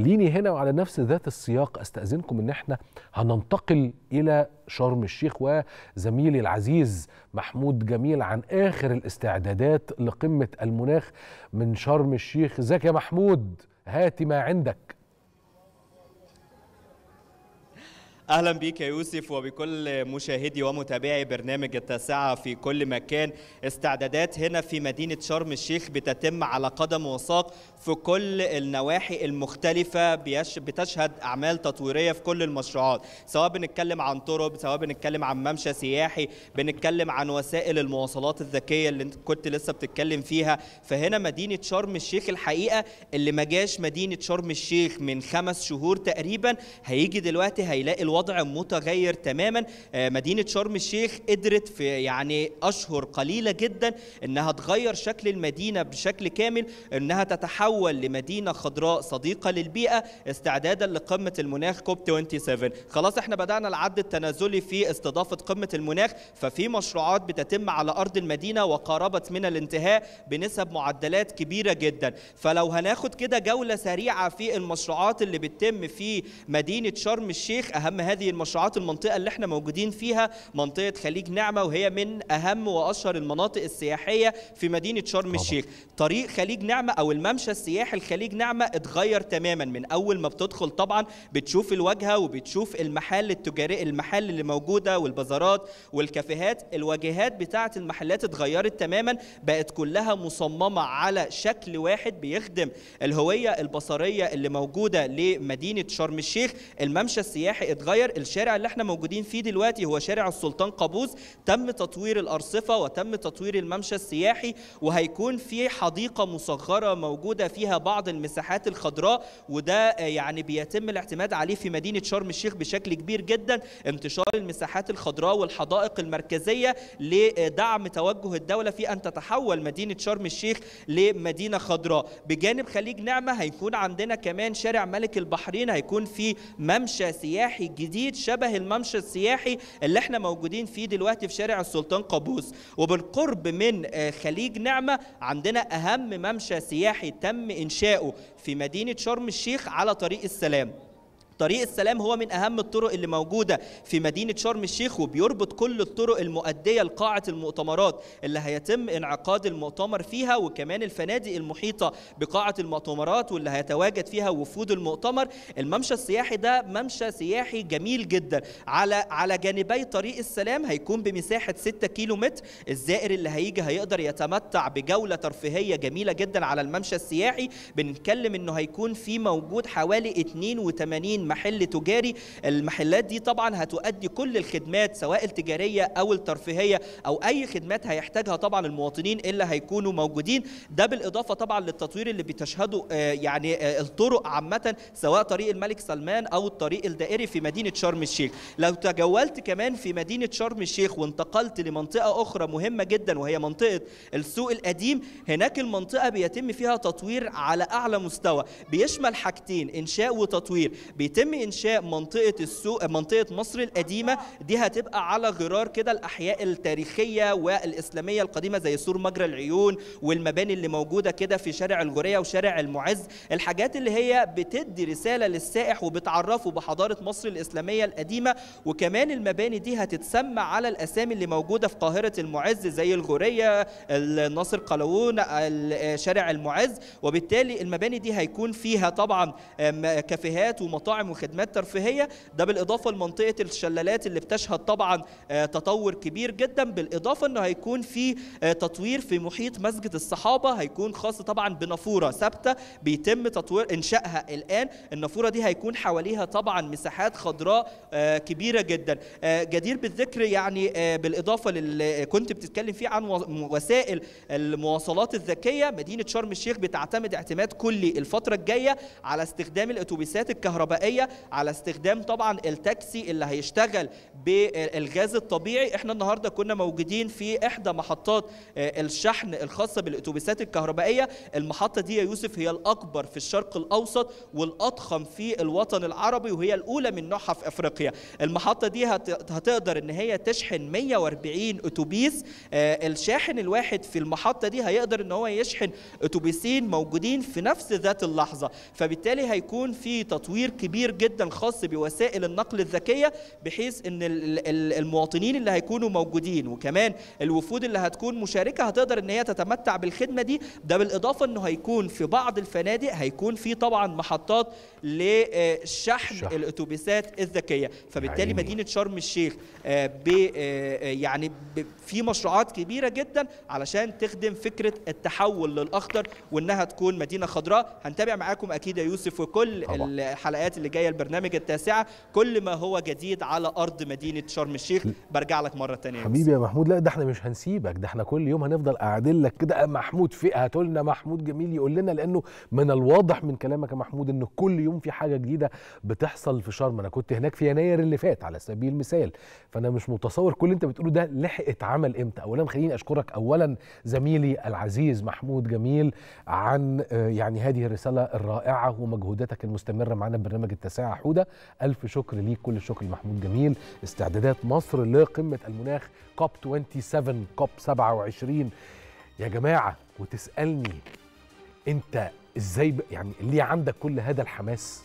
خليني هنا وعلى نفس ذات السياق استاذنكم ان احنا هننتقل الى شرم الشيخ وزميلي العزيز محمود جميل عن اخر الاستعدادات لقمه المناخ من شرم الشيخ ازيك يا محمود هات ما عندك اهلا بيك يا يوسف وبكل مشاهدي ومتابعي برنامج التاسعه في كل مكان استعدادات هنا في مدينه شرم الشيخ بتتم على قدم وساق في كل النواحي المختلفه بتشهد اعمال تطويريه في كل المشروعات سواء بنتكلم عن طرق سواء بنتكلم عن ممشى سياحي بنتكلم عن وسائل المواصلات الذكيه اللي انت كنت لسه بتتكلم فيها فهنا مدينه شرم الشيخ الحقيقه اللي ما جاش مدينه شرم الشيخ من خمس شهور تقريبا هيجي دلوقتي هيلاقي الوضع متغير تماما مدينه شرم الشيخ قدرت في يعني اشهر قليله جدا انها تغير شكل المدينه بشكل كامل انها تتحول لمدينه خضراء صديقه للبيئه استعدادا لقمه المناخ كوب 27 خلاص احنا بدانا العد التنازلي في استضافه قمه المناخ ففي مشروعات بتتم على ارض المدينه وقاربت من الانتهاء بنسب معدلات كبيره جدا فلو هناخد كده جوله سريعه في المشروعات اللي بتتم في مدينه شرم الشيخ اهم هذه المشروعات المنطقه اللي احنا موجودين فيها منطقه خليج نعمه وهي من اهم واشهر المناطق السياحيه في مدينه شرم طبعا. الشيخ طريق خليج نعمه او الممشى السياحي الخليج نعمه اتغير تماما من اول ما بتدخل طبعا بتشوف الواجهه وبتشوف المحال التجاري المحل اللي موجوده والبازارات والكافيهات الواجهات بتاعه المحلات اتغيرت تماما بقت كلها مصممه على شكل واحد بيخدم الهويه البصريه اللي موجوده لمدينه شرم الشيخ الممشى السياحي اتغير الشارع اللي احنا موجودين فيه دلوقتي هو شارع السلطان قابوس تم تطوير الارصفه وتم تطوير الممشى السياحي وهيكون في حديقه مصغره موجوده فيها بعض المساحات الخضراء وده يعني بيتم الاعتماد عليه في مدينه شرم الشيخ بشكل كبير جدا انتشار المساحات الخضراء والحدائق المركزيه لدعم توجه الدوله في ان تتحول مدينه شرم الشيخ لمدينه خضراء بجانب خليج نعمه هيكون عندنا كمان شارع ملك البحرين هيكون في ممشى سياحي جديد شبه الممشى السياحي اللي احنا موجودين فيه دلوقتي في شارع السلطان قابوس وبالقرب من خليج نعمة عندنا أهم ممشى سياحي تم إنشاؤه في مدينة شرم الشيخ على طريق السلام طريق السلام هو من اهم الطرق اللي موجوده في مدينه شرم الشيخ وبيربط كل الطرق المؤديه لقاعه المؤتمرات اللي هيتم انعقاد المؤتمر فيها وكمان الفنادق المحيطه بقاعه المؤتمرات واللي هيتواجد فيها وفود المؤتمر الممشى السياحي ده ممشى سياحي جميل جدا على على جانبي طريق السلام هيكون بمساحه 6 كيلو متر الزائر اللي هيجي هيقدر يتمتع بجوله ترفيهيه جميله جدا على الممشى السياحي بنتكلم انه هيكون في موجود حوالي 82 محل تجاري المحلات دي طبعا هتؤدي كل الخدمات سواء التجاريه او الترفيهيه او اي خدمات هيحتاجها طبعا المواطنين اللي هيكونوا موجودين ده بالاضافه طبعا للتطوير اللي بتشهده يعني الطرق عامه سواء طريق الملك سلمان او الطريق الدائري في مدينه شرم الشيخ لو تجولت كمان في مدينه شرم الشيخ وانتقلت لمنطقه اخرى مهمه جدا وهي منطقه السوق القديم هناك المنطقه بيتم فيها تطوير على اعلى مستوى بيشمل حاجتين انشاء وتطوير بيتم انشاء منطقه السوق منطقه مصر القديمه دي هتبقى على غرار كده الاحياء التاريخيه والاسلاميه القديمه زي سور مجرى العيون والمباني اللي موجوده كده في شارع الجوريه وشارع المعز الحاجات اللي هي بتدي رساله للسائح وبتعرفه بحضاره مصر الاسلاميه القديمه وكمان المباني دي هتتسمى على الاسامي اللي موجوده في قاهره المعز زي الغوريه الناصر قلاوون شارع المعز وبالتالي المباني دي هيكون فيها طبعا كافيهات ومطاعم وخدمات ترفيهيه ده بالاضافه لمنطقه الشلالات اللي بتشهد طبعا تطور كبير جدا بالاضافه انه هيكون في تطوير في محيط مسجد الصحابه هيكون خاص طبعا بنافوره ثابته بيتم تطوير انشائها الان النافوره دي هيكون حواليها طبعا مساحات خضراء كبيره جدا جدير بالذكر يعني بالاضافه للي كنت بتتكلم فيه عن وسائل المواصلات الذكيه مدينه شرم الشيخ بتعتمد اعتماد كلي الفتره الجايه على استخدام الاتوبيسات الكهربائيه الكهربائيه على استخدام طبعا التاكسي اللي هيشتغل بالغاز الطبيعي احنا النهارده كنا موجودين في احدى محطات الشحن الخاصه بالاتوبيسات الكهربائيه المحطه دي يا يوسف هي الاكبر في الشرق الاوسط والاضخم في الوطن العربي وهي الاولى من نوعها في افريقيا المحطه دي هتقدر ان هي تشحن 140 اتوبيس الشاحن الواحد في المحطه دي هيقدر ان هو يشحن اتوبيسين موجودين في نفس ذات اللحظه فبالتالي هيكون في تطوير كبير جدا خاص بوسائل النقل الذكيه بحيث ان المواطنين اللي هيكونوا موجودين وكمان الوفود اللي هتكون مشاركه هتقدر ان هي تتمتع بالخدمه دي ده بالاضافه انه هيكون في بعض الفنادق هيكون في طبعا محطات لشحن شحن. الاتوبيسات الذكيه فبالتالي عيني. مدينه شرم الشيخ ب يعني في مشروعات كبيره جدا علشان تخدم فكره التحول للاخضر وانها تكون مدينه خضراء هنتابع معاكم اكيد يا يوسف وكل طبعا. الحلقات اللي جايه البرنامج التاسعه كل ما هو جديد على ارض مدينه شرم الشيخ برجع لك مره ثانيه حبيبي يا محمود لا ده احنا مش هنسيبك ده احنا كل يوم هنفضل قاعدين لك كده محمود فئه هاتوا لنا محمود جميل يقول لنا لانه من الواضح من كلامك يا محمود ان كل يوم في حاجه جديده بتحصل في شرم انا كنت هناك في يناير اللي فات على سبيل المثال فانا مش متصور كل اللي انت بتقوله ده لحق اتعمل امتى اولا خليني اشكرك اولا زميلي العزيز محمود جميل عن آه، يعني هذه الرساله الرائعه ومجهوداتك المستمره معانا في برنامج التاسعه حوده الف شكر ليك كل الشكر لمحمود جميل استعدادات مصر لقمه المناخ كوب 27 كوب 27 يا جماعه وتسالني انت ازاي ب... يعني ليه عندك كل هذا الحماس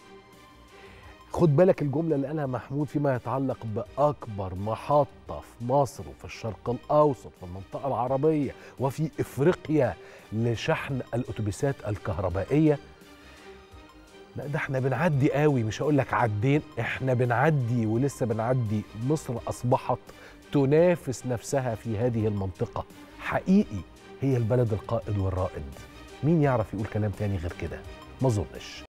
خد بالك الجملة اللي قالها محمود فيما يتعلق بأكبر محطة في مصر وفي الشرق الأوسط في المنطقة العربية وفي إفريقيا لشحن الأتوبيسات الكهربائية لا ده احنا بنعدي قوي مش هقول لك عدين احنا بنعدي ولسه بنعدي مصر أصبحت تنافس نفسها في هذه المنطقة حقيقي هي البلد القائد والرائد مين يعرف يقول كلام تاني غير كده ما اظنش